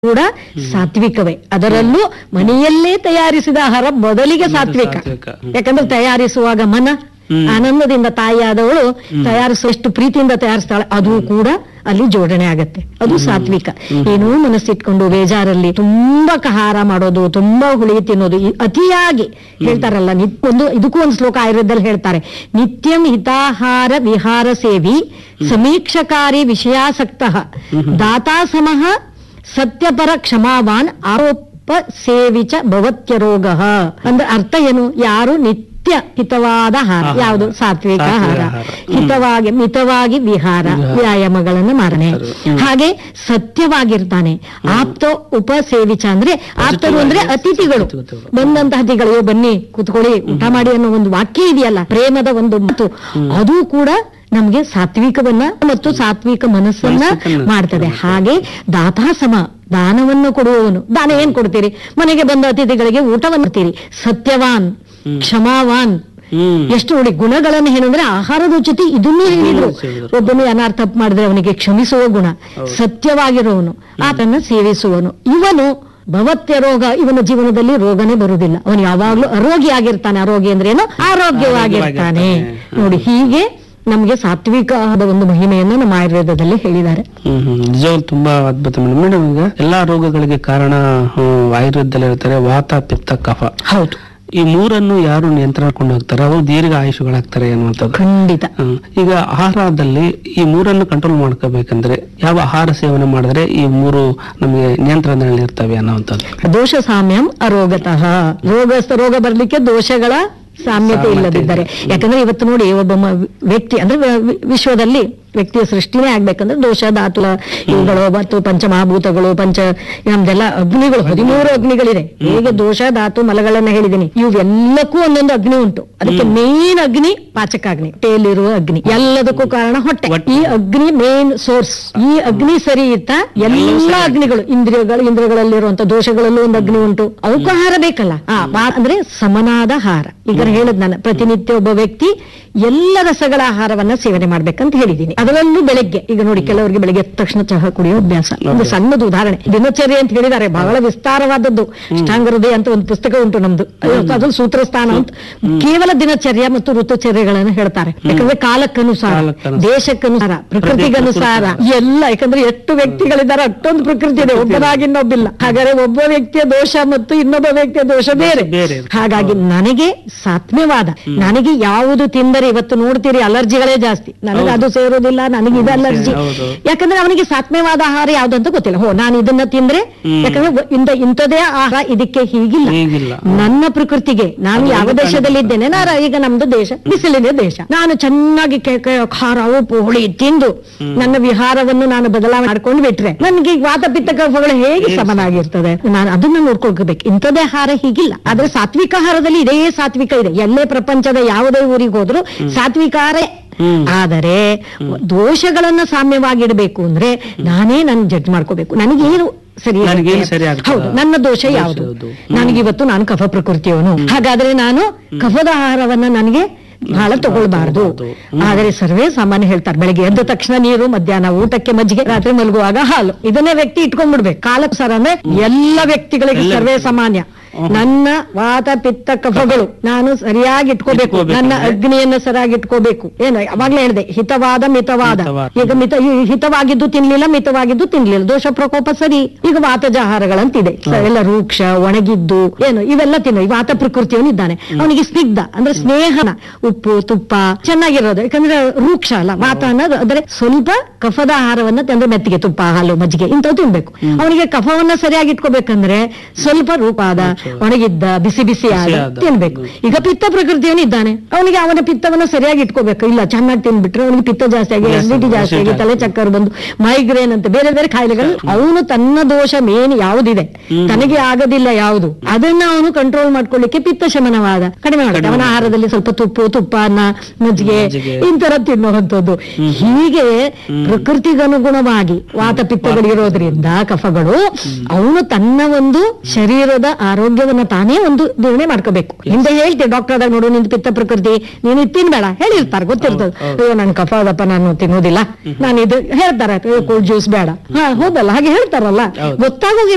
ಕೂಡ ಸಾತ್ವಿಕವೇ ಅದರಲ್ಲೂ ಮನೆಯಲ್ಲೇ ತಯಾರಿಸಿದ ಆಹಾರ ಮೊದಲಿಗೆ ಸಾತ್ವಿಕ ಸಾತ್ವಿಕ. ಹ್ಮ್. ಯಾಕಂದ್ರೆ ತಯಾರಿಸುವಾಗ ಮನ ಹ್ಮ್. ಆನಂದದಿಂದ ತಾಯಿಯಾದವಳು ತಯಾರಿಸುವಷ್ಟು ಪ್ರೀತಿಯಿಂದ ತಯಾರಿಸ್ತಾಳೆ ಅದು ಕೂಡ ಅಲ್ಲಿ ಜೋಡಣೆ ಆಗತ್ತೆ ಅದು ಸಾತ್ವಿಕ ಏನೋ ಮನಸ್ಸಿಟ್ಕೊಂಡು ಬೇಜಾರಲ್ಲಿ ತುಂಬಾ ಕಹಾರ ಮಾಡೋದು ತುಂಬಾ ಹುಳಿ ತಿನ್ನೋದು ಈ ಅತಿಯಾಗಿ ಹೇಳ್ತಾರಲ್ಲ ನಿತ್ ಒಂದು ಇದಕ್ಕೂ ಒಂದು ಶ್ಲೋಕ ಆಯುರ್ವೇದದಲ್ಲಿ ಹೇಳ್ತಾರೆ ನಿತ್ಯಂ ಹಿತಾಹಾರ ವಿಹಾರ ಸೇವಿ ಸಮೀಕ್ಷಕಾರಿ ವಿಷಯಾಸಕ್ತ ದಾತಾ ಸಮಃ ಸತ್ಯಪರ ಕ್ಷಮಾವಾನ್ ಆರೋಪ ಸೇವಿಚ ಭವತ್ಯರೋಗ ಅಂದ್ರೆ ಅರ್ಥ ಏನು ಯಾರು ನಿತ್ಯ ಹಿತವಾದ ಆಹಾರ ಆಹಾರ. ಯಾವುದು ಸಾತ್ವಿಕ ಸಾತ್ವಿಕ ಆಹಾರ ಆಹಾರ. ಹ್ಮ್. ಹಿತವಾಗಿ ಮಿತವಾಗಿ ವಿಹಾರ ವಿಹಾರ. ವ್ಯಾಯಾಮಗಳನ್ನು ಮಾಡನೆ ಹ್ಮ್. ಹಾಗೆ ಸತ್ಯವಾಗಿರ್ತಾನೆ ಆಪ್ತ ಉಪಸೇವಿಚ ಅಂದ್ರೆ ಆಪ್ತರು ಅಂದ್ರೆ ಅತಿಥಿಗಳು ಅತಿಥಿಗಳು. ಬಂದಂತಹ ಅತಿಥಿಗಳು "ಅಯ್ಯೋ, ಬನ್ನಿ ಕುತ್ಕೊಳ್ಳಿ ಊಟ ಮಾಡಿ ಅನ್ನೋ ಒಂದು ವಾಕ್ಯ ಇದೆಯಲ್ಲ ಪ್ರೇಮದ ಒಂದು ಮಾತು ಅದು ಕೂಡ ನಮ್ಗೆ ಸಾತ್ವಿಕವನ್ನ ಮತ್ತು ಸಾತ್ವಿಕ ಮನಸ್ಸನ್ನ ಮನಸ್ಸನ್ನ ಮಾಡ್ತದೆ ಮಾಡ್ತದೆ. ಹಾಗೆ ದಾತಾಸಮ ದಾನವನ್ನು ಕೊಡುವವನು ದಾನ ಏನ್ ಕೊಡ್ತೀರಿ ಮನೆಗೆ ಬಂದ ಅತಿಥಿಗಳಿಗೆ ಊಟವನ್ನು ಕೊಡ್ತೀರಿ ಸತ್ಯವಾನ್ ಹ್ಮ್. ಕ್ಷಮಾವಾನ್ ಹ್ಮ್ ಎಷ್ಟು ನೋಡಿ ಗುಣಗಳನ್ನು ಏನಂದ್ರೆ ಆಹಾರದ ಜೊತೆ ಇದನ್ನೂ ಹೇಳಿದ್ರು ಹೇಳಿದ್ರು. ಒಬ್ಬನು ಏನಾರು ತಪ್ಪು ಮಾಡಿದ್ರೆ ಅವನಿಗೆ ಕ್ಷಮಿಸುವ ಗುಣ ಹೌದು. ಸತ್ಯವಾಗಿರುವವನು ಆತನ ಸೇವಿಸುವನು ಇವನು ಭವತ್ಯ ರೋಗ ಇವನ ಜೀವನದಲ್ಲಿ ರೋಗನೇ ಬರುವುದಿಲ್ಲ ಅವನು ಯಾವಾಗ್ಲೂ ಅರೋಗಿಯಾಗಿರ್ತಾನೆ ಆರೋಗ್ಯ ಅಂದ್ರೆ ಏನು ಆರೋಗ್ಯವಾಗಿರ್ತಾನೆ ಆರೋಗ್ಯವಾಗಿರ್ತಾನೆ. ನೋಡಿ ಹೀಗೆ ನಮಗೆ ಸಾತ್ವಿಕ ಆದ ಒಂದು ಮಹಿಮೆಯನ್ನು ನಮ್ಮ ಆಯುರ್ವೇದದಲ್ಲಿ ಹೇಳಿದ್ದಾರೆ ಹ್ಮ್ ಹ್ಮ್ ನಿಜವಾಗ್ಲೂ ತುಂಬಾ ಅದ್ಭುತ ಮೇಡಮ್ ಮೇಡಮ್ ಈಗ ಎಲ್ಲಾ ರೋಗಗಳಿಗೆ ಕಾರಣ ಹ್ಮ್, ಆಯುರ್ವೇದದಲ್ಲಿ ಹೇಳ್ತಾರೆ ವಾತ ಪಿತ್ತ ಕಫ ಹೌದು ಈ ಮೂರನ್ನು ಯಾರು ನಿಯಂತ್ರಣಕೊಂಡು ಹೋಗ್ತಾರೆ ಅವರು ದೀರ್ಘ ಆಯುಷುಗಳಾಗ್ತಾರೆ ಅನ್ನುವಂಥದ್ದು ಖಂಡಿತ ಹ್ಮ್. ಈಗ ಆಹಾರದಲ್ಲಿ ಈ ಮೂರನ್ನು ಕಂಟ್ರೋಲ್ ಮಾಡ್ಕೋಬೇಕಂದ್ರೆ ಯಾವ ಆಹಾರ ಸೇವನೆ ಮಾಡಿದ್ರೆ ಈ ಮೂರು ನಮಗೆ ನಿಯಂತ್ರಣದಲ್ಲಿ ಇರ್ತವೆ ಅನ್ನುವಂಥದ್ದು ದೋಷ ಸಾಮ್ಯಂ ಅರೋಗತಃ ರೋಗ ರೋಗ ಬರ್ಲಿಕ್ಕೆ ದೋಷಗಳ ಸಾಮ್ಯತೆ ಸಾಮ್ಯತೆ ಇಲ್ಲದಿದ್ದರೆ ಇಲ್ಲ. ಯಾಕಂದ್ರೆ ಇವತ್ತು ನೋಡಿ ಒಬ್ಬ ಮ- ವ್ಯಕ್ತಿ ಅಂದ್ರೆ ವ- ವಿ- ವಿಶ್ವದಲ್ಲಿ ವ್ಯಕ್ತಿಯ ಸೃಷ್ಟಿನೇ ಆಗ್ಬೇಕಂದ್ರೆ ದೋಷ ಧಾತು ಇವುಗಳು ಮತ್ತು ಪಂಚಮಹಾಭೂತಗಳು ಪಂಚ ನಮ್ದೆಲ್ಲ ಅಗ್ನಿಗಳು ಹದಿಮೂರು ಅಗ್ನಿಗಳಿದೆ ಹೇಗೆ ದೋಷ ಧಾತು ಮಲಗಳನ್ನ ಹೇಳಿದೀನಿ ಇವೆಲ್ಲಕ್ಕೂ ಒಂದೊಂದು ಅಗ್ನಿ ಉಂಟು ಅದಕ್ಕೆ ಮೇನ್ ಅಗ್ನಿ ಪಾಚಕಾಗ್ನಿ ಹೊಟ್ಟೆಯಲ್ಲಿರುವ ಅಗ್ನಿ ಎಲ್ಲದಕ್ಕೂ ಕಾರಣ ಹೊಟ್ಟೆ ಹೊಟ್ಟೆ. ಈ ಅಗ್ನಿ ಮೇನ್ ಸೋರ್ಸ್ ಈ ಅಗ್ನಿ ಸರಿ ಇತ್ತ ಎಲ್ಲವೂ ಎಲ್ಲ ಸರಿ. ಅಗ್ನಿಗಳು ಇಂದ್ರಿಯಗಳು ಇಂದ್ರಿಯಗಳಲ್ಲಿರುವಂತ ದೋಷಗಳಲ್ಲೂ ಒಂದು ಅಗ್ನಿ ಉಂಟು ಅವಕ್ಕೂ ಆಹಾರ ಬೇಕಲ್ಲ ಆ, ಬಾ- ಅಂದ್ರೆ ಸಮನಾದ ಆಹಾರ ಈಗ ಹೇಳದ್ ನಾನು ಪ್ರತಿನಿತ್ಯ ಒಬ್ಬ ವ್ಯಕ್ತಿ ಎಲ್ಲ ರಸಗಳ ಆಹಾರವನ್ನ ಸೇವನೆ ಮಾಡ್ಬೇಕಂತ ಹೇಳಿದೀನಿ ಅದರಲ್ಲೂ ಬೆಳಗ್ಗೆ ಈಗ ನೋಡಿ ಕೆಲವರಿಗೆ ಬೆಳಗ್ಗೆ ಎದ್ದ ತಕ್ಷಣ ಚಹಾ ಕುಡಿಯೋ ಅಭ್ಯಾಸ ಒಂದು ಸಣ್ಣದು ಉದಾಹರಣೆ ದಿನಚರ್ಯ ಅಂತ ಹೇಳಿದ್ದಾರೆ ಬಹಳ ವಿಸ್ತಾರವಾದದ್ದು ಅಷ್ಟಾಂಗ ಹೃದಯ ಅಂತ ಒಂದು ಪುಸ್ತಕ ಉಂಟು ನಮ್ದು ಅದು ಸೂತ್ರಸ್ಥಾನ ಅಂತ ಕೇವಲ ದಿನಚರ್ಯ ಮತ್ತು ಋತುಚರ್ಯಗಳನ್ನು ಹೇಳ್ತಾರೆ ಯಾಕಂದ್ರೆ ಕಾಲಕ್ಕನುಸಾರ ಕಾಲಕ್ಕನುಸಾರ. ದೇಶಕ್ಕನುಸಾರ ಪ್ರಕೃತಿಗನುಸಾರ ಎಲ್ಲ ಯಾಕಂದ್ರೆ ಎಷ್ಟು ವ್ಯಕ್ತಿಗಳಿದ್ದಾರೆ ಅಷ್ಟೊಂದು ಪ್ರಕೃತಿ ಇದೆ ಒಬ್ಬನಾಗಿ ಇನ್ನೊಬ್ಬಿಲ್ಲ ಹಾಗಾದ್ರೆ ಒಬ್ಬ ವ್ಯಕ್ತಿಯ ದೋಷ ಮತ್ತು ಇನ್ನೊಬ್ಬ ವ್ಯಕ್ತಿಯ ದೋಷ ಬೇರೆ ಬೇರೆ. ಹಾಗಾಗಿ ನನಗೆ ಸಾತ್ಮ್ಯವಾದ ನನಗೆ ಯಾವುದು ತಿಂದರೆ ಇವತ್ತು ನೋಡ್ತೀರಿ ಅಲರ್ಜಿಗಳೇ ಜಾಸ್ತಿ ನನಗೆ ಅದು ಸೇರೋದಿಲ್ಲ ನನಗೆ ಇದು ಅಲರ್ಜಿ ಹೌದು. ಯಾಕಂದ್ರೆ ಅವನಿಗೆ ಸಾತ್ಮ್ಯವಾದ ಆಹಾರ ಯಾವ್ದು ಅಂತ ಗೊತ್ತಿಲ್ಲ ಹೋ ನಾನು ಇದನ್ನ ತಿಂದ್ರೆ ಹ್ಮ್. ಯಾಕಂದ್ರೆ ಒ- ಇಂಥ ಇಂಥದೇ ಆಹಾರ ಇದಕ್ಕೆ ಹೀಗಿಲ್ಲ ಹೀಗಿಲ್ಲ. ನನ್ನ ಪ್ರಕೃತಿಗೆ ನಾನು ಅದು ಯಾವ ಒಂದು ದೇಶದಲ್ಲಿ ಇದ್ದೇನೆ ನಾನು ಈಗ ನಮ್ದು ದೇಶ ಬಿಸಿಲಿನ ದೇಶ ನಾನು ಚೆನ್ನಾಗಿ ಕೆ- ಕೆ- ಖಾರ ಉಪ್ಪು ಹುಳಿ ತಿಂದು ನನ್ನ ವಿಹಾರವನ್ನು ನಾನು ಬದಲಾವಣೆ ಮಾಡ್ಕೊಂಡು ಬಿಟ್ರೆ ನನಗೆ ಈ ವಾತ ಪಿತ್ತ ಕಫಗಳು ಹೇಗೆ ಸಮನಾಗಿರ್ತದೆ ನಾನು ಅದನ್ನ ನೋಡ್ಕೊಳ್ಬೇಕು ಇಂಥದೇ ಆಹಾರ ಹೀಗಿಲ್ಲ ಆದ್ರೆ ಸಾತ್ವಿಕ ಆಹಾರದಲ್ಲಿ ಇದೇ ಸಾತ್ವಿಕ ಇದೆ ಎಲ್ಲೇ ಪ್ರಪಂಚದ ಯಾವುದೇ ಊರಿಗೆ ಹೋದ್ರು ಸಾತ್ವಿಕ ಆಹಾರ ಹ್ಮ್. ಆದರೆ ದೋಷಗಳನ್ನ ಸಾಮ್ಯವಾಗಿಡಬೇಕು ಅಂದ್ರೆ ನಾನೇ ನನ್ ಜಡ್ಜ್ ಮಾಡ್ಕೋಬೇಕು ನನಗೇನು ಸರಿ ಇರುತ್ತೆ? ನನಗೇನು ಸರಿ ಆಗ್ತದೆ? ಹೌದು ನನ್ನ ದೋಷ ದೋಷ ಯಾವುದು ಯಾವುದು? ನನಗಿವತ್ತು ನಾನು ಕಫ ಪ್ರಕೃತಿಯವನು ಹಾಗಾದ್ರೆ ನಾನು ಕಫದ ಆಹಾರವನ್ನ ನನಗೆ ಬಹಳ ತಗೊಳ್ಬಾರ್ದು ತಗೊಳ್ಬಾರ್ದು. ಆದರೆ ಸರ್ವೇ ಸಾಮಾನ್ಯ ಹೇಳ್ತಾರೆ ಬೆಳಗ್ಗೆ ಎದ್ದ ತಕ್ಷಣ ನೀರು ಮಧ್ಯಾಹ್ನ ಊಟಕ್ಕೆ ಮಜ್ಜಿಗೆ ರಾತ್ರಿ ಮಲಗುವಾಗ ಹಾಲು ಇದನ್ನೇ ವ್ಯಕ್ತಿ ಇಟ್ಕೊಂಡ್ಬಿಡ್ಬೇಕು ಕಾಲಕ್ಕೆ ಸರ್ ಅಂದ್ರೆ ಎಲ್ಲ ವ್ಯಕ್ತಿಗಳಿಗೆ ಎಲ್ಲ ಸರ್ವೇ ಸಾಮಾನ್ಯ ನನ್ನ ವಾತ ಪಿತ್ತ ಕಫಗಳು ನಾನು ಸರಿಯಾಗಿ ಇಟ್ಕೋಬೇಕು ಇಟ್ಕೋಬೇಕು ನನ್ನ ಅಂದ್ರೆ? ಅಗ್ನಿಯನ್ನ ಸರಿಯಾಗಿ ಇಟ್ಕೋಬೇಕು ಏನು ಅವಾಗ್ಲೇ ಹೇಳಿದೆ ಹಿತವಾದ ಮಿತವಾದ ಮಿತವಾದ. ಈಗ ಮಿತ ಈ ಹಿತವಾಗಿದ್ದು ತಿನ್ಲಿಲ್ಲ ಮಿತವಾಗಿದ್ದು ತಿನ್ಲಿಲ್ಲ ದೋಷ ಪ್ರಕೋಪ ಸರಿ ಈಗ ವಾತಜ ಆಹಾರಗಳಂತಿದೆ ಎಲ್ಲ ರೂಕ್ಷ ಒಣಗಿದ್ದು ಏನು ಇವೆಲ್ಲ ತಿನ್ನ ವಾತ ಪ್ರಕೃತಿಯವನಿದ್ದಾನೆ ಅವನಿಗೆ ಸ್ನಿಗ್ಧ ಅಂದ್ರೆ ಸ್ನೇಹನ ಉಪ್ಪು ತುಪ್ಪ ಚೆನ್ನಾಗಿರೋದು ಯಾಕಂದ್ರೆ ರೂಕ್ಷ ಅಲ್ಲ ವಾತ ಅನ್ನೋದು ಅಂದ್ರೆ ಸ್ವಲ್ಪ ಕಫದ ಆಹಾರವನ್ನ ತಂದ್ರೆ ಮೆತ್ತಿಗೆ ತುಪ್ಪ ಹಾಲು ಮಜ್ಜಿಗೆ ಇಂಥವು ತಿನ್ಬೇಕು ಅವನಿಗೆ ಕಫವನ್ನ ಸರಿಯಾಗಿ ಇಟ್ಕೋಬೇಕಂದ್ರೆ ಸ್ವಲ್ಪ ರೂಪಾದ ಒಣಗಿದ್ದ ಬಿಸಿ ಬಿಸಿ ಆದ ಬಿಸಿಯಾದ. ತಿನ್ಬೇಕು ಈಗ ಪಿತ್ತ ಪ್ರಕೃತಿಯವನು ಇದ್ದಾನೆ ಅವನಿಗೆ ಅವನ ಪಿತ್ತವನ್ನ ಸರಿಯಾಗಿ ಇಟ್ಕೋಬೇಕು ಇಲ್ಲ ಚೆನ್ನಾಗಿ ತಿನ್ಬಿಟ್ರೆ ಅವನಿಗೆ ಪಿತ್ತ ಜಾಸ್ತಿ ಆಗಿ ಜಾಸ್ತಿ, ಅಸಿಡಿಟಿ ಜಾಸ್ತಿ ಆಗಿ ಜಾಸ್ತಿ. ತಲೆ ಚಕ್ಕರ್ ಬಂದು ಮೈಗ್ರೇನ್ ಅಂತ ಬೇರೆ ಬೇರೆ ಕಾಯಿಲೆಗಳು ಅವನು ತನ್ನ ದೋಷ ಮೇನ್ ಯಾವುದಿದೆ ತನಗೆ ಆಗದಿಲ್ಲ ಯಾವುದು ಅದನ್ನ ಅವನು ಕಂಟ್ರೋಲ್ ಮಾಡ್ಕೊಳ್ಳಿಕ್ಕೆ ಪಿತ್ತ ಶಮನವಾದ ಕಡಿಮೆ ಮಾಡುತ್ತೆ ಅವನ ಆಹಾರದಲ್ಲಿ ಸ್ವಲ್ಪ ತುಪ್ಪು ತುಪ್ಪ ಅನ್ನ ಮಜ್ಜಿಗೆ ಮಜ್ಜಿಗೆ. ಇಂತರ ತಿನ್ನುವಂಥದ್ದು ಹೀಗೆ ಪ್ರಕೃತಿಗನುಗುಣವಾಗಿ ವಾತ ಪಿತ್ತಗಳಿರೋದ್ರಿಂದ ಕಫಗಳು ಅವನು ತನ್ನ ಒಂದು ಶರೀರದ ಆರೋಗ್ಯವನ್ನ ತಾನೇ ಒಂದು ನಿರ್ಣಯ ಮಾಡ್ಕೋಬೇಕು ಹಿಂದೆ ಹೇಳ್ತೀವಿ ಡಾಕ್ಟರ್ ಆದಾಗ ನೋಡು ನಿಂದು ಪಿತ್ತ ಪ್ರಕೃತಿ ನೀನು ಇದು ತಿನ್ಬೇಡ ಹೇಳಿರ್ತಾರೆ ಗೊತ್ತಿರ್ತದೆ ಅಯ್ಯೋ ನನ್ ಕಫ ಅದಪ್ಪ ನಾನು ತಿನ್ನೋದಿಲ್ಲ ನಾನು ಇದು ಹೇಳ್ತಾರೆ ಕೋಲ್ಡ್ ಜ್ಯೂಸ್ ಬೇಡ ಹಾ ಹೌದಲ್ಲ ಹಾಗೆ ಹೇಳ್ತಾರಲ್ಲ ಹೌದು. ಗೊತ್ತಾಗೋಗಿರ್ತದೆ